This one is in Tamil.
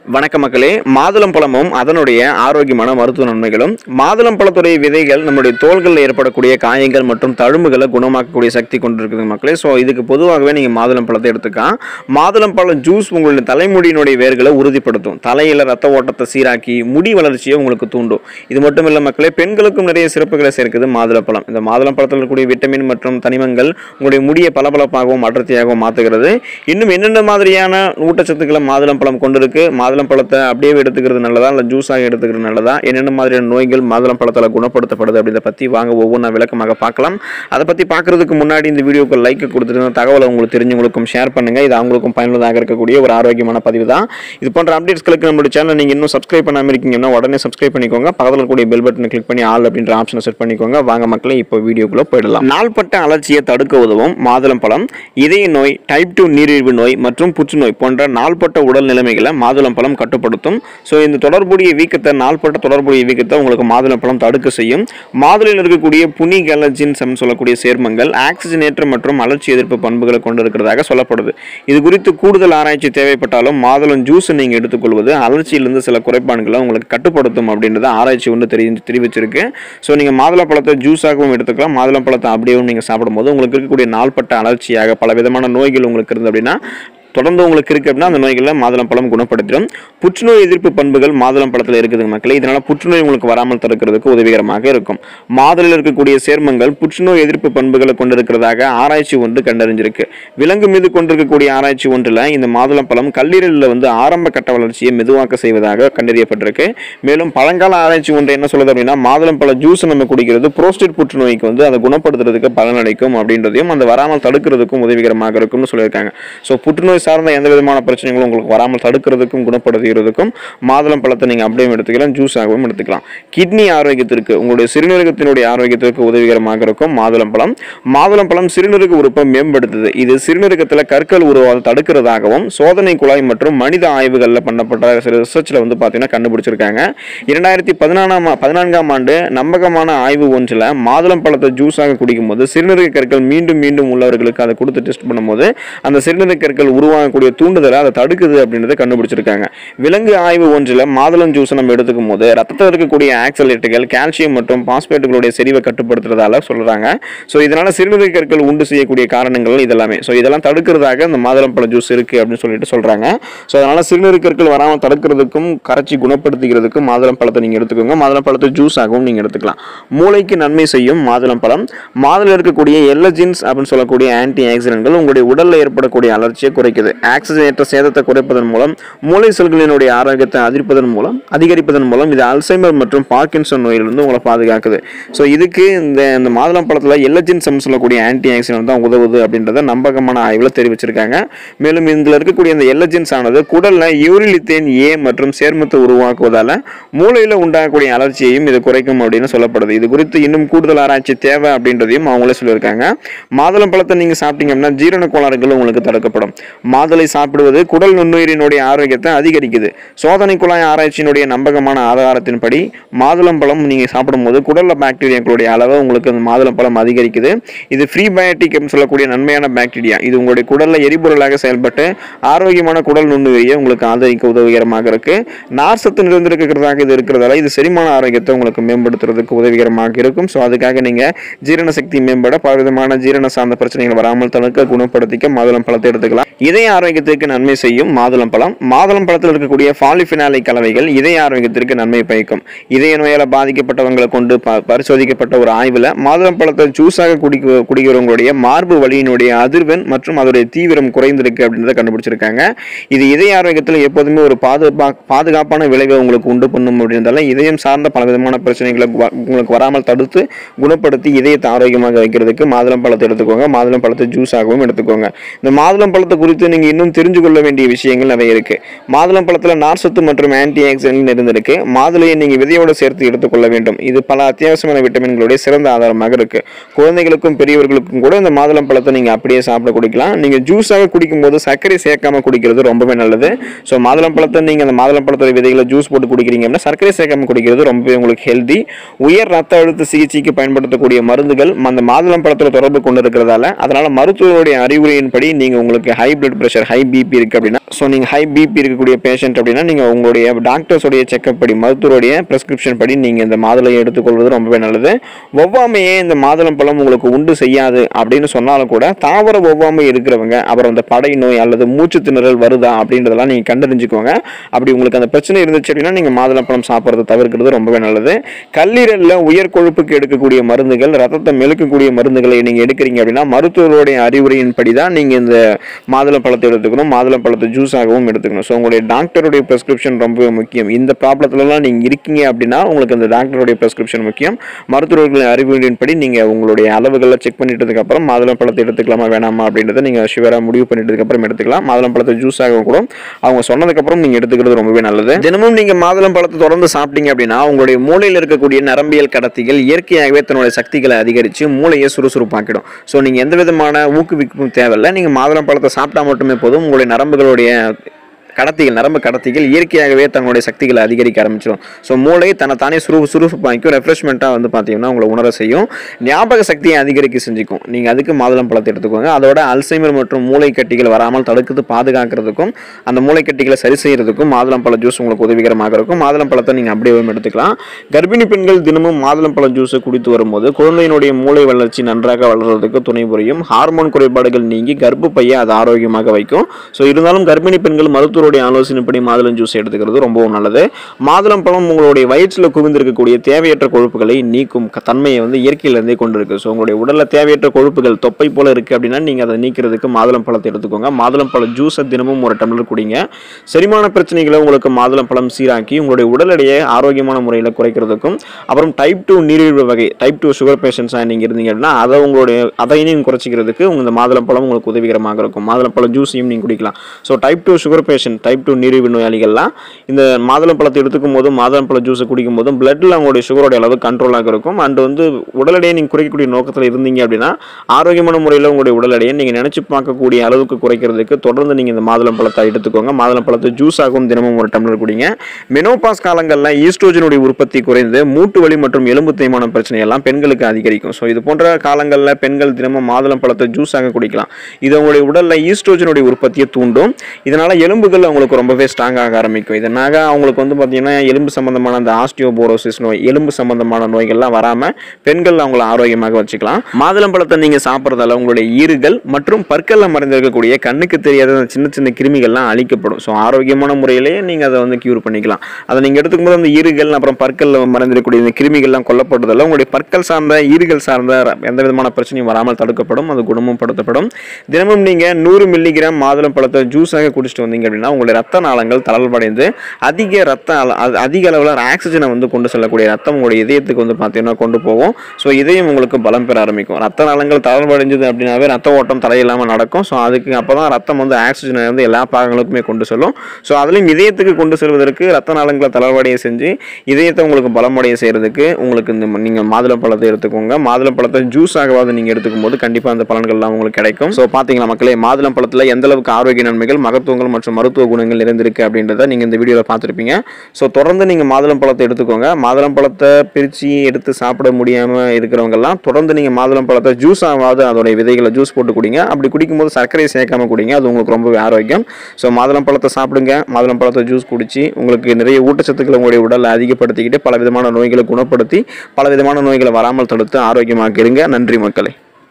வணக்க மக்களே மாதுளம் பழமும் அதனுடைய ஆரோக்கியமான மருத்துவ நன்மைகளும் மாதுளம் பழத்துடைய விதைகள் நம்முடைய தோள்களில் ஏற்படக்கூடிய காயங்கள் மற்றும் தழும்புகளை குணமாக்கக்கூடிய சக்தி கொண்டிருக்குது மக்களே ஸோ இதுக்கு பொதுவாகவே நீங்கள் மாதுளம் பழத்தை எடுத்துக்கலாம் மாதுளம் பழம் ஜூஸ் உங்களுடைய தலைமுடியினுடைய வேர்களை உறுதிப்படுத்தும் தலையில் ரத்த ஓட்டத்தை சீராக்கி முடி வளர்ச்சியை உங்களுக்கு தூண்டும் இது மட்டும் இல்லை மக்களே பெண்களுக்கும் நிறைய சிறப்புகளை சேர்க்குது மாதுளப்பழம் இந்த மாதுளம் பழத்தில் இருக்கக்கூடிய விட்டமின் மற்றும் தனிமங்கள் உங்களுடைய முடியை பளபளப்பாகவும் அடர்த்தியாகவும் மாற்றுகிறது இன்னும் என்னென்ன மாதிரியான ஊட்டச்சத்துக்களை மாதுளம் பழம் கொண்டிருக்கு மாதுளம் பழத்தை அப்படியே எடுத்துக்கிறது நல்லதா இல்லை ஜூஸாக எடுத்துக்கிறது நல்லதா என்னென்ன மாதிரியான நோய்கள் மாதுளம் பழத்தால் குணப்படுத்தப்படுது அப்படின்றத பற்றி வாங்க ஒவ்வொன்றா விளக்கமாக பார்க்கலாம் அதை பற்றி பார்க்கறதுக்கு முன்னாடி இந்த வீடியோக்கு லைக் கொடுத்துட்டு இந்த தகவலை உங்களுக்கு தெரிஞ்சவங்களுக்கும் ஷேர் பண்ணுங்க இது அவங்களுக்கும் பயனுள்ளதாக இருக்கக்கூடிய ஒரு ஆரோக்கியமான பதிவு தான் இது போன்ற அப்டேட்ஸ்களுக்கு நம்மளுடைய சேனல் நீங்கள் இன்னும் சப்ஸ்கிரைப் பண்ணாமல் இருக்கீங்கன்னா உடனே சப்ஸ்கிரைப் பண்ணிக்கோங்க பக்கத்தில் இருக்கக்கூடிய பெல் பட்டனை கிளிக் பண்ணி ஆல் அப்படின்ற ஆப்ஷனை செட் பண்ணிக்கோங்க வாங்க மக்களே இப்போ வீடியோக்குள்ளே போயிடலாம் நாள்பட்ட அலர்ச்சியை தடுக்க உதவும் மாதுளம் பழம் இதய நோய் டைப் டூ நீரிழிவு நோய் மற்றும் புற்றுநோய் போன்ற நாள்பட்ட உடல் நிலைமைகளை மாதுளம் பழம் கட்டுப்படுத்தும் ஸோ இந்த தொடர்புடைய வீக்கத்தை நாள்பட்ட தொடர்புடைய வீக்கத்தை உங்களுக்கு மாதுளம் பழம் தடுக்க செய்யும் மாதுளையில் இருக்கக்கூடிய புனி கலஜின்ஸ் சொல்லக்கூடிய சேர்மங்கள் ஆக்சிஜனேற்ற மற்றும் அலர்ச்சி எதிர்ப்பு பண்புகளை கொண்டிருக்கிறதாக சொல்லப்படுது இது குறித்து கூடுதல் ஆராய்ச்சி தேவைப்பட்டாலும் மாதுளம் ஜூஸ் நீங்கள் எடுத்துக்கொள்வது அலர்ச்சியிலிருந்து சில குறைபாடுகளை உங்களுக்கு கட்டுப்படுத்தும் அப்படின்றத ஆராய்ச்சி ஒன்று தெரி தெரிவிச்சிருக்கு ஸோ நீங்கள் மாதுளை பழத்தை ஜூஸாகவும் எடுத்துக்கலாம் மாதுளை பழத்தை அப்படியேவும் நீங்கள் சாப்பிடும்போது உங்களுக்கு இருக்கக்கூடிய நாள்பட்ட அலர்ச்சியாக பல விதமான நோய்கள் உங்களுக்கு இருந்து அப்படின்னா தொடர்ந்து உங்களுக்கு இருக்கு அப்படின்னா அந்த நோய்களை மாதுளம் பழம் குணப்படுத்திடும் புற்றுநோய் எதிர்ப்பு பண்புகள் மாதுளம் பழத்தில் இருக்குது மக்களே இதனால புற்றுநோய் உங்களுக்கு வராமல் தடுக்கிறதுக்கு உதவிகரமாக இருக்கும் மாதுளையில் இருக்கக்கூடிய சேர்மங்கள் புற்றுநோய் எதிர்ப்பு பண்புகளை கொண்டிருக்கிறதாக ஆராய்ச்சி ஒன்று கண்டறிஞ்சிருக்கு விலங்கு மீது கொண்டிருக்கக்கூடிய ஆராய்ச்சி ஒன்றில் இந்த மாதுளம் பழம் கல்லீரலில் வந்து ஆரம்ப கட்ட வளர்ச்சியை மெதுவாக்க செய்வதாக கண்டறியப்பட்டிருக்கு மேலும் பழங்கால ஆராய்ச்சி ஒன்று என்ன சொல்லுது அப்படின்னா மாதுளம் பழ ஜூஸ் நம்ம குடிக்கிறது புரோஸ்டேட் புற்றுநோய்க்கு வந்து அதை குணப்படுத்துறதுக்கு பலனளிக்கும் அப்படின்றதையும் அந்த வராமல் தடுக்கிறதுக்கும் உதவிகரமாக இருக்கும்னு சொல்லியிருக்காங்க ஸோ புற்றுநோய் சார்ந்த எந்த விதமான பிரச்சனைகளும் உங்களுக்கு வராமல் தடுக்கிறதுக்கும் குணப்படுத்துகிறதுக்கும் மாதுளம் பழத்தை நீங்கள் அப்படியே எடுத்துக்கலாம் ஜூஸாகவும் எடுத்துக்கலாம் கிட்னி ஆரோக்கியத்திற்கு உங்களுடைய சிறுநீரகத்தினுடைய ஆரோக்கியத்திற்கு உதவிகரமாக இருக்கும் மாதுளம் பழம் மாதுளம் பழம் சிறுநீரக உறுப்பை மேம்படுத்துது இது சிறுநீரகத்தில் கற்கள் உருவாத தடுக்கிறதாகவும் சோதனை குழாய் மற்றும் மனித ஆய்வுகளில் பண்ணப்பட்ட சில ரிசர்ச்சில் வந்து பார்த்தீங்கன்னா கண்டுபிடிச்சிருக்காங்க இரண்டாயிரத்தி பதினாலாம் பதினான்காம் ஆண்டு நம்பகமான ஆய்வு ஒன்றில் மாதுளம் பழத்தை ஜூஸாக குடிக்கும்போது சிறுநீரக கற்கள் மீண்டும் மீண்டும் உள்ளவர்களுக்கு அதை கொடுத்து டெஸ்ட் பண்ணும்போது அந்த சிறுநீரக கற்கள் உருவாகக்கூடிய தூண்டுதலை அதை தடுக்குது அப்படின்றத கண்டுபிடிச்சிருக்காங்க விலங்கு ஆய்வு ஒன்றில் மாதுளம் ஜூஸ் நம்ம எடுத்துக்கும் போது ரத்தத்தில் இருக்கக்கூடிய ஆக்சலேட்டுகள் கால்சியம் மற்றும் பாஸ்பேட்டுகளுடைய செறிவை கட்டுப்படுத்துறதால சொல்றாங்க ஸோ இதனால சிறுநீரக கற்கள் உண்டு செய்யக்கூடிய காரணங்கள் இதெல்லாமே ஸோ இதெல்லாம் தடுக்கிறதாக இந்த மாதுளம் பழ ஜூஸ் இருக்கு அப்படின்னு சொல்லிட்டு சொல்றாங்க ஸோ அதனால சிறுநீரக கற்கள் வராமல் தடுக்கிறதுக்கும் கரைச்சி குணப்படுத்திக்கிறதுக்கும் மாதுளம் பழத்தை நீங்க எடுத்துக்கோங்க மாதுளம் பழத்தை ஜூஸ் ஆகவும் நீங்க எடுத்துக்கலாம் மூளைக்கு நன்மை செய்யும் மாதுளம் பழம் மாதுளை இருக்கக்கூடிய எல்லஜின்ஸ் அப்படின்னு சொல்லக்கூடிய ஆன்டி ஆக்சிடென்ட்கள் உங்களுடைய உடல்ல ஏற்படக்கூடிய அலர்ச்சியை குறைக்குது ஆக்சிஜனேற்ற சேதத்தை குறைப்பதன் மூலம் மூளை செல்களினுடைய ஆரோக்கியத்தை அதிகரிப்பதன் மூலம் அதிகரிப்பதன் மூலம் இது அல்சைமர் மற்றும் பார்க்கின்சன் நோயிலிருந்து உங்களை பாதுகாக்குது ஸோ இதுக்கு இந்த இந்த மாதுளம் பழத்தில் எல்லஜின்சம் சொல்லக்கூடிய ஆன்டி ஆக்சிடென்ட் தான் உதவுது அப்படின்றத நம்பகமான ஆய்வில் தெரிவிச்சிருக்காங்க மேலும் இதில் இருக்கக்கூடிய இந்த எல்லஜின்ஸ் ஆனது குடல்ல யூரிலித்தேன் ஏ மற்றும் சேர்மத்தை உருவாக்குவதால மூளையில் உண்டாகக்கூடிய அலர்ச்சியையும் இது குறைக்கும் அப்படின்னு சொல்லப்படுது இது குறித்து இன்னும் கூடுதல் ஆராய்ச்சி தேவை அப்படின்றதையும் அவங்களே சொல்லியிருக்காங்க மாதுளம் பழத்தை நீங்கள் சாப்பிட்டீங்க அப்படின்னா ஜீரண கோளாறுகள் உங்களுக்கு தடுக்கப்படும் மாதுளை சாப்பிடுவது குடல் நுண்ணுயிரினுடைய ஆரோக்கியத்தை அதிகரிக்குது சோதனை குழாய் ஆராய்ச்சியினுடைய நம்பகமான ஆதாரத்தின்படி மாதுளம் பழம் நீங்கள் சாப்பிடும்போது குடலில் பாக்டீரியாக்களுடைய அளவை உங்களுக்கு அந்த மாதுளம் பழம் அதிகரிக்குது இது ஃப்ரீ பயோட்டிக் சொல்லக்கூடிய நன்மையான பாக்டீரியா இது உங்களுடைய குடலில் எரிபொருளாக செயல்பட்டு ஆரோக்கியமான குடல் நுண்ணுயிரியை உங்களுக்கு ஆதரிக்க உதவிகரமாக இருக்கு நார் சத்து நிறைந்திருக்கிறதாக இது இருக்கிறதால இது செரிமான ஆரோக்கியத்தை உங்களுக்கு மேம்படுத்துறதுக்கு உதவிகரமாக இருக்கும் ஸோ அதுக்காக நீங்கள் ஜீரண சக்தி மேம்பட பலவிதமான ஜீரண சார்ந்த பிரச்சனைகள் வராமல் தடுக்க குணப்படுத்திக்க மாதுளம் பழத்தை எடுத்துக்கலாம் இதய ஆரோக்கியத்திற்கு நன்மை செய்யும் மாதுளம் பழம் மாதுளம் பழத்தில் இருக்கக்கூடிய பாலிஃபினாலை கலவைகள் இதய ஆரோக்கியத்திற்கு நன்மை பயக்கும் இதய நோயால் பாதிக்கப்பட்டவங்களை கொண்டு ப- பரிசோதிக்கப்பட்ட ஒரு ஆய்வில் மாதுளம் பழத்தை ஜூஸாக குடிக்க குடிக்கிறவங்களுடைய மார்பு வலியினுடைய அதிர்வெண் மற்றும் அதோடைய தீவிரம் குறைந்திருக்கு அப்படின்றத கண்டுபிடிச்சிருக்காங்க இது இதய ஆரோக்கியத்தில் எப்போதுமே ஒரு பாதுகா பாதுகாப்பான விளைவை உங்களுக்கு உண்டு பண்ணும் அப்படின்றதால இதயம் சார்ந்த பல விதமான பிரச்சனைகளை வ- உங்களுக்கு வராமல் தடுத்து குணப்படுத்தி இதயத்தை ஆரோக்கியமாக வைக்கிறதுக்கு மாதுளம் பழத்தை எடுத்துக்கோங்க மாதுளம் பழத்தை ஜூஸாகவும் எடுத்துக்கோங்க இந்த மாதுளம் பழத்தை குறித்து நீங்கள் இன்னும் தெரிஞ்சு கொள்ள வேண்டிய விஷயங்கள் நிறைய இருக்கு மாதுளம் பழத்தில் நார்சத்து மற்றும் ஆன்டி ஆக்சிடென்ட் இருந்திருக்கு மாதுளையை நீங்கள் விதையோடு சேர்த்து எடுத்துக்கொள்ள வேண்டும் இது பல அத்தியாவசியமான விட்டமின்களுடைய சிறந்த ஆதாரமாக இருக்கு குழந்தைகளுக்கும் பெரியவர்களுக்கும் கூட இந்த மாதுளம் பழத்தை நீங்கள் அப்படியே சாப்பிட குடிக்கலாம் நீங்கள் ஜூஸாக குடிக்கும்போது சர்க்கரை சேர்க்காம குடிக்கிறது ரொம்பவே நல்லது ஸோ மாதுளம் பழத்தை நீங்கள் அந்த மாதுளம் பழத்தோட விதைகளை ஜூஸ் போட்டு குடிக்கிறீங்க அப்படின்னா சர்க்கரை சேர்க்காம குடிக்கிறது ரொம்பவே உங்களுக்கு ஹெல்தி உயர் ரத்த அழுத்த சிகிச்சைக்கு பயன்படுத்தக்கூடிய மருந்துகள் அந்த மாதுளம் பழத்தில் தொடர்பு கொண்டு இருக்கிறதால அதனால மருத்துவருடைய அறிவுரையின்படி நீங்கள் உங்களுக்கு high blood blood pressure high BP இருக்குது அப்படின்னா ஸோ நீங்கள் ஹை பிபி இருக்கக்கூடிய பேஷண்ட் அப்படின்னா நீங்கள் உங்களுடைய டாக்டர்ஸோடைய செக்அப் படி மருத்துவருடைய ப்ரெஸ்கிரிப்ஷன் படி நீங்கள் இந்த மாதுளையை எடுத்துக்கொள்வது ரொம்பவே நல்லது ஒவ்வாமையே இந்த மாதுளம் பழம் உங்களுக்கு உண்டு செய்யாது அப்படின்னு சொன்னாலும் கூட தாவர ஒவ்வாமை இருக்கிறவங்க அப்புறம் இந்த படை நோய் அல்லது மூச்சு திணறல் வருதா அப்படின்றதெல்லாம் நீங்கள் கண்டறிஞ்சுக்கோங்க அப்படி உங்களுக்கு அந்த பிரச்சனை இருந்துச்சு அப்படின்னா நீங்கள் மாதுளம்பழம் சாப்பிட்றத தவிர்க்கிறது ரொம்பவே நல்லது கல்லீரலில் உயர் கொழுப்புக்கு எடுக்கக்கூடிய மருந்துகள் ரத்தத்தை மெழுக்கக்கூடிய மருந்துகளை நீங்கள் எடுக்கிறீங்க அப்படின்னா மருத்துவருடைய அறிவுரையின்படி தான் நீங்கள் இந்த மாதுளம்பழத்தை எடுத்துக்கணும் மாதுளம்பழத்தை ஜூஸாகவும் எடுத்துக்கணும் ஸோ உங்களுடைய டாக்டருடைய ப்ரெஸ்கிரிப்ஷன் ரொம்பவே முக்கியம் இந்த ப்ராப்ளத்துலலாம் நீங்கள் இருக்கீங்க அப்படின்னா உங்களுக்கு இந்த டாக்டருடைய ப்ரெஸ்கிரிப்ஷன் முக்கியம் மருத்துவர்களின் அறிவுரையின்படி நீங்கள் உங்களுடைய அளவுகளை செக் பண்ணிட்டதுக்கப்புறம் மாதுளம்பழத்தை எடுத்துக்கலாமா வேணாமா அப்படின்றத நீங்கள் ஷுவராக முடிவு பண்ணிட்டதுக்கப்புறம் எடுத்துக்கலாம் மாதுளம்பழத்தை ஜூஸாக கூட அவங்க சொன்னதுக்கப்புறம் நீங்கள் எடுத்துக்கிறது ரொம்பவே நல்லது தினமும் நீங்கள் மாதுளம்பழத்தை தொடர்ந்து சாப்பிட்டீங்க அப்படின்னா உங்களுடைய மூளையில் இருக்கக்கூடிய நரம்பியல் கடத்திகள் இயற்கையாகவே தன்னுடைய சக்திகளை அதிகரித்து மூளையை சுறுசுறுப்பாக்கிடும் ஸோ நீங்கள் எந்த விதமான ஊக்குவிப்பும் தேவையில்லை நீங்கள் மாதுளம்பழத்தை சாப்பிட்டா மட்டுமே போதும் உங்களுடைய நரம்புகளுடைய கடத்திகள் நரம்பு கடத்திகள் இயற்கையாகவே தன்னுடைய சக்திகளை அதிகரிக்க ஆரம்பிச்சிடும் ஸோ மூளை தன்னை தானே சுறு சுறுசுப்பாக்கும் ரெஃப்ரெஷ்மெண்ட்டாக வந்து பார்த்தீங்கன்னா உங்களை உணர செய்யும் ஞாபக சக்தியை அதிகரிக்க செஞ்சுக்கும் நீங்கள் அதுக்கு மாதுளம் பழத்தை எடுத்துக்கோங்க அதோட அல்சைமர் மற்றும் மூளை கட்டிகள் வராமல் தடுக்குது பாதுகாக்கிறதுக்கும் அந்த மூளை கட்டிகளை சரி செய்யறதுக்கும் மாதுளம் பழ ஜூஸ் உங்களுக்கு உதவிகரமாக இருக்கும் மாதுளம் பழத்தை நீங்கள் அப்படியே எடுத்துக்கலாம் கர்ப்பிணி பெண்கள் தினமும் மாதுளம் பழ ஜூஸை குடித்து வரும்போது குழந்தையினுடைய மூளை வளர்ச்சி நன்றாக வளர்றதுக்கு துணை புரியும் ஹார்மோன் குறைபாடுகள் நீங்கி கர்ப்பப்பையை அது ஆரோக்கியமாக வைக்கும் ஸோ இருந்தாலும் கர்ப்பிணி பெண்கள் மருத்துவருடைய ஆலோசனைப்படி மாதுளம் ஜூஸ் எடுத்துக்கிறது ரொம்பவும் நல்லது மாதுளம் பழம் உங்களுடைய வயிற்றில் குவிந்திருக்கக்கூடிய தேவையற்ற கொழுப்புகளை நீக்கும் க- தன்மையை வந்து இயற்கையிலிருந்தே கொண்டு இருக்கு ஸோ உங்களுடைய உடலில் தேவையற்ற கொழுப்புகள் தொப்பை போல இருக்கு அப்படின்னா நீங்கள் அதை நீக்கிறதுக்கு மாதுளம் பழத்தை எடுத்துக்கோங்க மாதுளம் பழ ஜூஸை தினமும் ஒரு டம்ளர் குடிங்க செரிமான பிரச்சனைகளை உங்களுக்கு மாதுளம் பழம் சீராக்கி உங்களுடைய உடல் எடையை ஆரோக்கியமான முறையில் குறைக்கிறதுக்கும் அப்புறம் டைப் டூ நீரிழிவு வகை டைப் டூ சுகர் பேஷண்ட்ஸாக நீங்கள் இருந்தீங்க அப்படின்னா அதை உங்களுடைய அதையும் குறைச்சிக்கிறதுக்கு உங்க இந்த மாதுளம் பழம் உங்களுக்கு உதவிகரமாக இருக்கும் மாதுளம் பழம் ஜூஸையும் நீங்கள் குடிக்கலாம் so type two sugar patient type two நீரிழிவு நோயாளிகள்லாம் இந்த மாதுளம் பழத்தை எடுத்துக்கும் போதும் மாதுளம் பழ ஜூஸை குடிக்கும் போதும் பிளட்டில் அவங்களுடைய சுகரோட அளவு கண்ட்ரோலாக இருக்கும் அண்ட் வந்து உடல் எடையை நீங்கள் குறைக்கக்கூடிய நோக்கத்தில் இருந்தீங்க அப்படின்னா ஆரோக்கியமான முறையில் உங்களுடைய உடல் எடையை நீங்கள் நினச்சி பார்க்கக்கூடிய அளவுக்கு குறைக்கிறதுக்கு தொடர்ந்து நீங்கள் இந்த மாதுளம் பழத்தை எடுத்துக்கோங்க மாதுளம் பழத்தை ஜூஸாகவும் தினமும் ஒரு டம்ளர் குடிங்க மெனோபாஸ் காலங்களில் ஈஸ்ட்ரோஜனுடைய உற்பத்தி குறைந்து மூட்டு வலி மற்றும் எலும்பு தேய்மானம் பிரச்சனை எல்லாம் பெண்களுக்கு அதிகரிக்கும் ஸோ இது போன்ற காலங்களில் பெண்கள் தினமும் மாதுளம் பழத்தை ஜூஸாக குடிக்கலாம் இது உங்களுடைய உடலில் ஈஸ்ட்ரோஜனுடைய உற்பத்தியை தூண்டும் இதனால் எலும்புகள் அவங்களுக்கு ரொம்பவே ஸ்ட்ராங் ஆக ஆரம்பிக்கும் இதனால அவங்களுக்கு வந்து பார்த்தீங்கன்னா எலும்பு சம்பந்தமான அந்த ஆஸ்டியோபோரோசிஸ் நோய் எலும்பு சம்பந்தமான நோய்கள்லாம் வராமல் பெண்கள் அவங்கள ஆரோக்கியமாக வச்சுக்கலாம் மாதுளம் பழத்தை நீங்கள் சாப்பிட்றதால உங்களுடைய ஈறுகள் மற்றும் பற்களில் மறைந்திருக்கக்கூடிய கண்ணுக்கு தெரியாத அந்த சின்ன சின்ன கிருமிகள்லாம் அழிக்கப்படும் ஸோ ஆரோக்கியமான முறையிலேயே நீங்கள் அதை வந்து க்யூர் பண்ணிக்கலாம் அதை நீங்கள் எடுத்துக்கும் போது அந்த ஈறுகள் அப்புறம் பற்களில் மறைந்திருக்கக்கூடிய இந்த கிருமிகள்லாம் கொல்லப்படுறதால உங்களுடைய பற்கள் சார்ந்த ஈறுகள் சார்ந்த ர- எந்த விதமான பிரச்சனையும் வராமல் தடுக்கப்படும் அது குணமும் படுத்தப்படும் தினமும் நீங்கள் நூறு மில்லிகிராம் மாதுளம் பழத்தை ஜூஸாக குடிச்சிட்டு வந்தீங்க அப்படின்னா உங்களுடைய ரத்த நாளங்கள் தளர்வடைந்து அதிக ரத்த அள- அது- அதிக அளவில் ஆக்சிஜனை வந்து கொண்டு செல்லக்கூடிய ரத்தம் உங்களுடைய இதயத்துக்கு வந்து பார்த்தீங்கன்னா கொண்டு போகும் ஸோ இதயம் உங்களுக்கு பலம் பெற ஆரம்பிக்கும் ரத்த நாளங்கள் தளர்வடைஞ்சது அப்படின்னாவே ரத்த ஓட்டம் தடையில்லாமல் நடக்கும் ஸோ அதுக்கு அப்போ தான் ரத்தம் வந்து ஆக்சிஜனை வந்து எல்லா பாகங்களுக்குமே கொண்டு செல்லும் ஸோ அதுலேயும் இதயத்துக்கு கொண்டு செல்வதற்கு ரத்த நாளங்களை தளர்வடைய செஞ்சு இதயத்தை உங்களுக்கு பலமடைய செய்கிறதுக்கு உங்களுக்கு இந்த நீங்கள் மாதுளம் பழத்தை எடுத்துக்கோங்க மாதுளம் பழத்தை ஜூஸ் ஆகவாது நீங்கள் எடுத்துக்கும் போது கண்டிப்பாக அந்த பலன்கள்லாம் உங்களுக்கு கிடைக்கும் ஸோ பார்த்தீங்களா மக்களே மாதுளம் பழத்தில் எந்த அளவுக்கு ஆரோக்கிய நன்மைகள் மகத்துவங்கள் மற்றும் மருத்துவ குணங்கள் நிறைந்திருக்கு அப்படின்றத நீங்கள் இந்த வீடியோவில் பார்த்துருப்பீங்க ஸோ தொடர்ந்து நீங்கள் மாதுளம் பழத்தை எடுத்துக்கோங்க மாதுளம் பழத்தை பிரித்து எடுத்து சாப்பிட முடியாமல் இருக்கிறவங்கெல்லாம் தொடர்ந்து நீங்கள் மாதுளம் பழத்தை ஜூஸ் ஆகாது அதோடைய விதைகளை ஜூஸ் போட்டு குடிங்க அப்படி குடிக்கும்போது சர்க்கரையை சேர்க்காம குடிங்க அது உங்களுக்கு ரொம்பவே ஆரோக்கியம் ஸோ மாதுளம் பழத்தை சாப்பிடுங்க மாதுளம் பழத்தை ஜூஸ் குடிச்சு உங்களுக்கு நிறைய ஊட்டச்சத்துக்களை உங்களுடைய உடலை அதிகப்படுத்திக்கிட்டு பல விதமான நோய்களை குணப்படுத்தி பல விதமான நோய்களை வராமல் தடுத்து ஆரோக்கியமாக இருங்க நன்றி மக்களே